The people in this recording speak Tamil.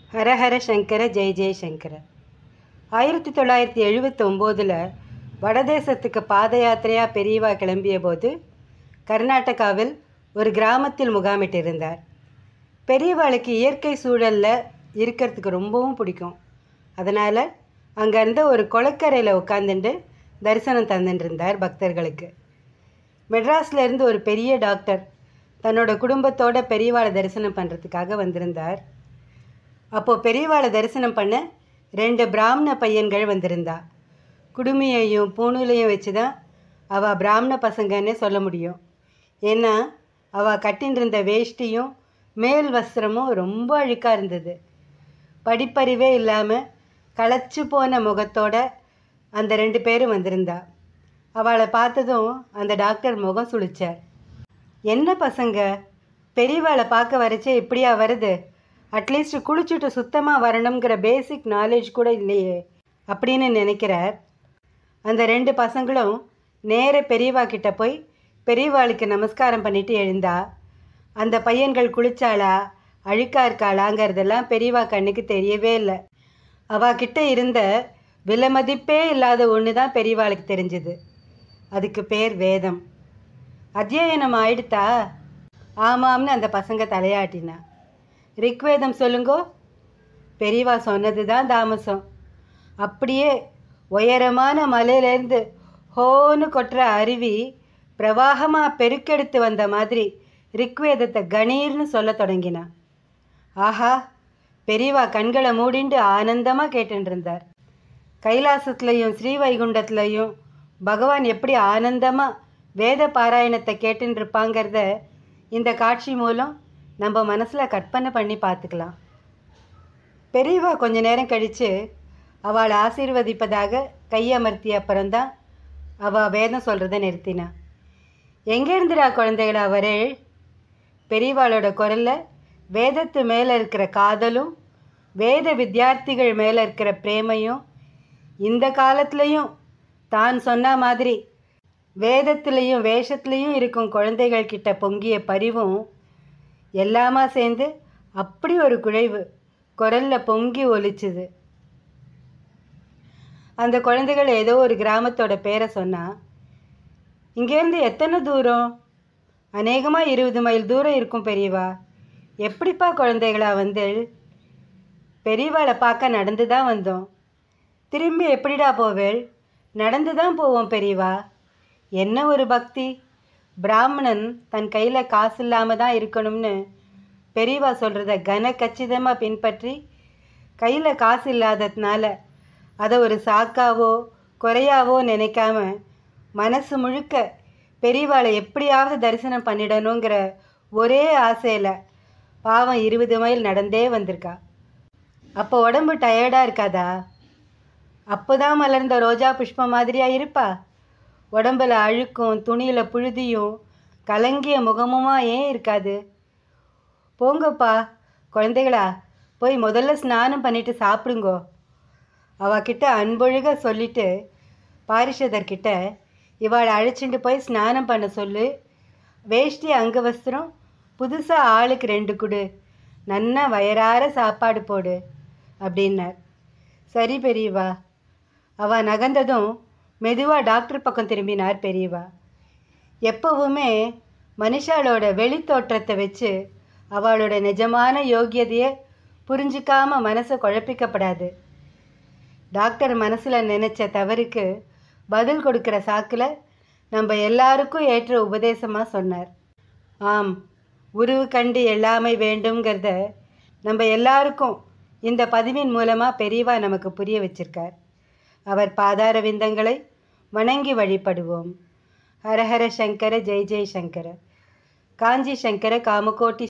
ஹரஹர சங்கர ஜெய ஜெயசங்கர ஆயிரத்தி தொள்ளாயிரத்தி எழுபத்தொம்போதில் வடதேசத்துக்கு பாத யாத்திரையாக பெரியவா கிளம்பிய போது கர்நாடகாவில் ஒரு கிராமத்தில் முகாமிட்டிருந்தார் பெரியவாளுக்கு இயற்கை சூழலில் இருக்கிறதுக்கு ரொம்பவும் பிடிக்கும் அதனால் அங்கே இருந்த ஒரு குளக்கரையில் உட்காந்துட்டு தரிசனம் தந்துட்டு இருந்தார் பக்தர்களுக்கு மெட்ராஸ்ல இருந்து ஒரு பெரிய டாக்டர் தன்னோட குடும்பத்தோட பெரியவாளை தரிசனம் பண்ணுறதுக்காக வந்திருந்தார் அப்போது பெரியவாளை தரிசனம் பண்ண ரெண்டு பிராமண பையன்கள் வந்திருந்தா குடுமியையும் பூணூலையும் வச்சு தான் அவள் பிராமண பசங்கன்னே சொல்ல முடியும் ஏன்னா அவள் கட்டின்னு இருந்த வேஷ்டியும் மேல் வஸ்திரமும் ரொம்ப அழுக்காக இருந்தது படிப்பறிவே இல்லாமல் களைச்சு போன முகத்தோட அந்த ரெண்டு பேரும் வந்திருந்தா அவளை பார்த்ததும் அந்த டாக்டர் முகம் சுளிச்சார் என்ன பசங்க பெரியவாளை பார்க்க வரச்சே இப்படியா வருது அட்லீஸ்ட் குளிச்சுட்டு சுத்தமாக வரணுங்கிற பேசிக் நாலேஜ் கூட இல்லையே அப்படின்னு நினைக்கிறார் அந்த ரெண்டு பசங்களும் நேர பெரியவா கிட்ட போய் பெரியவாளுக்கு நமஸ்காரம் பண்ணிட்டு எழுந்தா அந்த பையன்கள் குளிச்சாளா அழுக்கா இருக்காளாங்கிறதெல்லாம் பெரியவா கண்ணுக்கு தெரியவே இல்லை அவகிட்ட இருந்த விலைமதிப்பே இல்லாத ஒன்று தான் பெரியவாளுக்கு தெரிஞ்சுது அதுக்கு பேர் வேதம் அத்தியாயனம் ஆயிடுத்தா ஆமாம்னு அந்த பசங்க தலையாட்டினா ரிக்வேதம் சொல்லுங்கோ பெரியவா சொன்னது தான் தாமசம் அப்படியே உயரமான மலையிலேருந்து ஹோன்னு கொட்டுற அருவி பிரவாகமாக பெருக்கெடுத்து வந்த மாதிரி ரிக்வேதத்தை கணீர்னு சொல்ல தொடங்கினா ஆஹா பெரியவா கண்களை மூடிண்டு ஆனந்தமாக கேட்டுட்டு இருந்தார் கைலாசத்துலேயும் ஸ்ரீவைகுண்டத்துலேயும் பகவான் எப்படி ஆனந்தமாக வேத பாராயணத்தை கேட்டுன்னு இருப்பாங்கிறத இந்த காட்சி மூலம் நம்ம மனசில் கற்பனை பண்ணி பார்த்துக்கலாம் பெரியவா கொஞ்ச நேரம் கழித்து அவளை ஆசீர்வதிப்பதாக கையமர்த்திய அப்புறம்தான் அவள் வேதம் சொல்கிறத நிறுத்தினா எங்கேருந்துடா குழந்தைகளா வரே பெரியவாளோட குரலில் வேதத்து மேலே இருக்கிற காதலும் வேத வித்தியார்த்திகள் மேலே இருக்கிற பிரேமையும் இந்த காலத்துலேயும் தான் சொன்ன மாதிரி வேதத்துலேயும் வேஷத்துலேயும் இருக்கும் குழந்தைகள் கிட்ட பொங்கிய பரிவும் எல்லாமா சேர்ந்து அப்படி ஒரு குழைவு குரலில் பொங்கி ஒலிச்சுது அந்த குழந்தைகள் ஏதோ ஒரு கிராமத்தோட பேரை சொன்னா இங்கேருந்து எத்தனை தூரம் அநேகமாக இருபது மைல் தூரம் இருக்கும் பெரியவா எப்படிப்பா குழந்தைகளா வந்து பெரியவாளை பார்க்க நடந்து தான் வந்தோம் திரும்பி எப்படிடா போவேள் நடந்து தான் போவோம் பெரியவா என்ன ஒரு பக்தி பிராமணன் தன் கையில் காசு இல்லாமல் தான் இருக்கணும்னு பெரியவா சொல்கிறத கன கச்சிதமாக பின்பற்றி கையில் காசு இல்லாததுனால அதை ஒரு சாக்காவோ குறையாவோ நினைக்காம மனசு முழுக்க பெரியவாளை எப்படியாவது தரிசனம் பண்ணிடணுங்கிற ஒரே ஆசையில் பாவம் இருபது மைல் நடந்தே வந்திருக்கா அப்போ உடம்பு டயர்டாக இருக்காதா அப்போதான் மலர்ந்த ரோஜா புஷ்பம் மாதிரியா இருப்பா உடம்புல அழுக்கும் துணியில் புழுதியும் கலங்கிய முகமுமா ஏன் இருக்காது போங்கப்பா குழந்தைகளா போய் முதல்ல ஸ்நானம் பண்ணிட்டு சாப்பிடுங்கோ அவகிட்ட அன்பொழுக சொல்லிட்டு பாரிஷதர்கிட்ட இவாளை அழைச்சிட்டு போய் ஸ்நானம் பண்ண சொல்லு வேஷ்டி அங்கவஸ்திரம் புதுசாக ஆளுக்கு ரெண்டு கொடு நன்னா வயறார சாப்பாடு போடு அப்படின்னார் சரி பெரியவா அவ நகர்ந்ததும் மெதுவாக டாக்டர் பக்கம் திரும்பினார் பெரியவா எப்போவுமே மனுஷாளோட வெளித்தோற்றத்தை வச்சு அவளோட நிஜமான யோகியதையை புரிஞ்சிக்காம மனசை குழப்பிக்கப்படாது டாக்டர் மனசில் நினச்ச தவறுக்கு பதில் கொடுக்குற சாக்கில் நம்ம எல்லாருக்கும் ஏற்ற உபதேசமாக சொன்னார் ஆம் உருவு கண்டு எல்லாமை வேண்டும்ங்கிறத நம்ம எல்லாருக்கும் இந்த பதிவின் மூலமாக பெரியவா நமக்கு புரிய வச்சிருக்கார் அவர் பாதார விந்தங்களை வணங்கி வழிபடுவோம் ஹரஹர சங்கர ஜெய் ஜெய் சங்கர காஞ்சி சங்கர காமகோட்டி